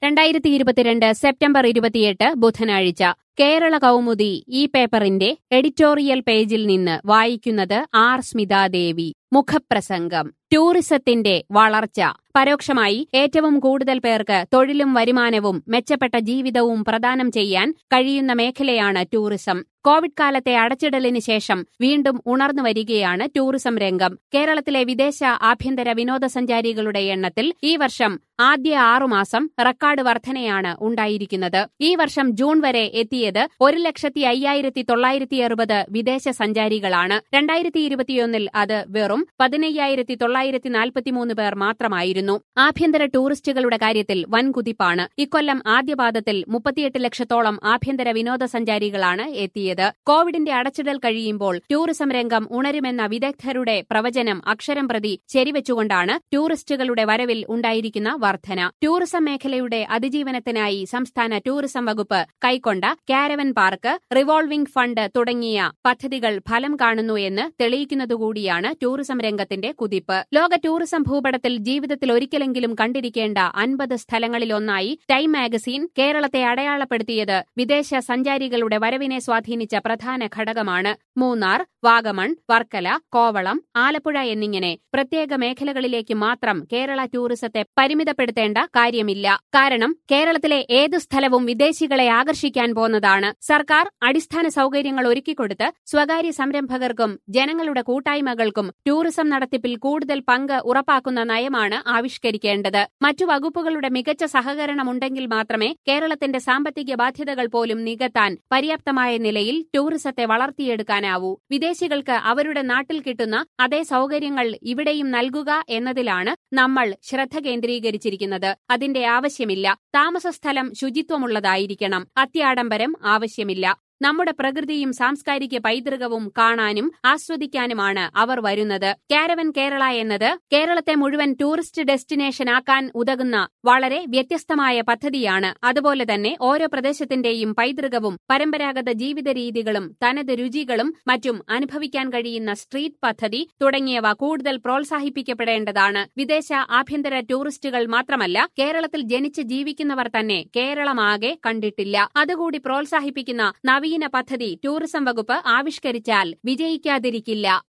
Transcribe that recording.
രണ്ടായിരത്തി ഇരുപത്തിരണ്ട് സെപ്റ്റംബർ ഇരുപത്തിയെട്ട് ബുധനാഴ്ച കേരള കൗമുദി ഈ പേപ്പറിന്റെ എഡിറ്റോറിയൽ പേജിൽ നിന്ന് വായിക്കുന്നത് ആർ സ്മിതാദേവി മുഖപ്രസംഗം ടൂറിസത്തിന്റെ വളർച്ച പരോക്ഷമായി ഏറ്റവും കൂടുതൽ പേർക്ക് തൊഴിലും വരുമാനവും മെച്ചപ്പെട്ട ജീവിതവും പ്രദാനം ചെയ്യാൻ കഴിയുന്ന മേഖലയാണ് ടൂറിസം കോവിഡ് കാലത്തെ അടച്ചിടലിന് ശേഷം വീണ്ടും ഉണർന്നു വരികയാണ് ടൂറിസം രംഗം കേരളത്തിലെ വിദേശ ആഭ്യന്തര വിനോദസഞ്ചാരികളുടെ എണ്ണത്തിൽ ഈ വർഷം ആദ്യ ആറുമാസം റെക്കോർഡ് വർധനയാണ് ഉണ്ടായിരിക്കുന്നത് ഈ വർഷം ജൂൺ വരെ എത്തിയത് ഒരു ലക്ഷത്തി അയ്യായിരത്തി തൊള്ളായിരത്തി അറുപത് വിദേശ സഞ്ചാരികളാണ് രണ്ടായിരത്തി ഇരുപത്തിയൊന്നിൽ അത് വെറും പതിനയ്യായിരത്തി തൊള്ളായിരത്തി നാൽപ്പത്തിമൂന്ന് പേർ മാത്രമായിരുന്നു ആഭ്യന്തര ടൂറിസ്റ്റുകളുടെ കാര്യത്തിൽ വൻ കുതിപ്പാണ് ഇക്കൊല്ലം ആദ്യപാദത്തിൽ മുപ്പത്തിയെട്ട് ലക്ഷത്തോളം ആഭ്യന്തര വിനോദസഞ്ചാരികളാണ് എത്തിയത് കോവിഡിന്റെ അടച്ചിടൽ കഴിയുമ്പോൾ ടൂറിസം രംഗം ഉണരുമെന്ന വിദഗ്ധരുടെ പ്രവചനം അക്ഷരം പ്രതി ശരിവെച്ചുകൊണ്ടാണ് ടൂറിസ്റ്റുകളുടെ വരവിൽ ഉണ്ടായിരിക്കുന്ന വർധന ടൂറിസം മേഖലയുടെ അതിജീവനത്തിനായി സംസ്ഥാന ടൂറിസം വകുപ്പ് കൈക്കൊണ്ട കാരവൻ പാർക്ക് റിവോൾവിംഗ് ഫണ്ട് തുടങ്ങിയ പദ്ധതികൾ ഫലം കാണുന്നു എന്ന് തെളിയിക്കുന്നതുകൂടിയാണ് ടൂറിസം രംഗത്തിന്റെ കുതിപ്പ് ലോക ടൂറിസം ഭൂപടത്തിൽ ജീവിതത്തിൽ ഒരിക്കലെങ്കിലും കണ്ടിരിക്കേണ്ട അൻപത് സ്ഥലങ്ങളിലൊന്നായി ടൈം മാഗസിൻ കേരളത്തെ അടയാളപ്പെടുത്തിയത് വിദേശ സഞ്ചാരികളുടെ വരവിനെ സ്വാധീനിച്ച പ്രധാന ഘടകമാണ് മൂന്നാർ വാഗമൺ വർക്കല കോവളം ആലപ്പുഴ എന്നിങ്ങനെ പ്രത്യേക മേഖലകളിലേക്ക് മാത്രം കേരള ടൂറിസത്തെ പരിമിതപ്പെടുത്തേണ്ട കാര്യമില്ല കാരണം കേരളത്തിലെ ഏതു സ്ഥലവും വിദേശികളെ ആകർഷിക്കാൻ പോന്നതാണ് സർക്കാർ അടിസ്ഥാന സൗകര്യങ്ങൾ ഒരുക്കിക്കൊടുത്ത് സ്വകാര്യ സംരംഭകർക്കും ജനങ്ങളുടെ കൂട്ടായ്മകൾക്കും ടൂറിസം നടത്തിപ്പിൽ കൂടുതൽ പങ്ക് ഉറപ്പാക്കുന്ന നയമാണ് ആവിഷ്കരിക്കേണ്ടത് മറ്റു വകുപ്പുകളുടെ മികച്ച സഹകരണമുണ്ടെങ്കിൽ മാത്രമേ കേരളത്തിന്റെ സാമ്പത്തിക ബാധ്യതകൾ പോലും നികത്താൻ പര്യാപ്തമായ നിലയിൽ ടൂറിസത്തെ വളർത്തിയെടുക്കാനാവൂ വിദേശികൾക്ക് അവരുടെ നാട്ടിൽ കിട്ടുന്ന അതേ സൗകര്യങ്ങൾ ഇവിടെയും നൽകുക എന്നതിലാണ് നമ്മൾ ശ്രദ്ധ കേന്ദ്രീകരിച്ചിരിക്കുന്നത് അതിന്റെ ആവശ്യമില്ല താമസസ്ഥലം ശുചിത്വമുള്ളതായിരിക്കണം അത്യാഡംബരം ആവശ്യമില്ല നമ്മുടെ പ്രകൃതിയും സാംസ്കാരിക പൈതൃകവും കാണാനും ആസ്വദിക്കാനുമാണ് അവർ വരുന്നത് കാരവൻ കേരള എന്നത് കേരളത്തെ മുഴുവൻ ടൂറിസ്റ്റ് ഡെസ്റ്റിനേഷൻ ആക്കാൻ ഉതകുന്ന വളരെ വ്യത്യസ്തമായ പദ്ധതിയാണ് അതുപോലെ തന്നെ ഓരോ പ്രദേശത്തിന്റെയും പൈതൃകവും പരമ്പരാഗത ജീവിത രീതികളും തനത് രുചികളും മറ്റും അനുഭവിക്കാൻ കഴിയുന്ന സ്ട്രീറ്റ് പദ്ധതി തുടങ്ങിയവ കൂടുതൽ പ്രോത്സാഹിപ്പിക്കപ്പെടേണ്ടതാണ് വിദേശ ആഭ്യന്തര ടൂറിസ്റ്റുകൾ മാത്രമല്ല കേരളത്തിൽ ജനിച്ച് ജീവിക്കുന്നവർ തന്നെ കേരളമാകെ കണ്ടിട്ടില്ല അതുകൂടി പ്രോത്സാഹിപ്പിക്കുന്ന നവീന പദ്ധതി ടൂറിസം വകുപ്പ് ആവിഷ്കരിച്ചാൽ വിജയിക്കാതിരിക്കില്ല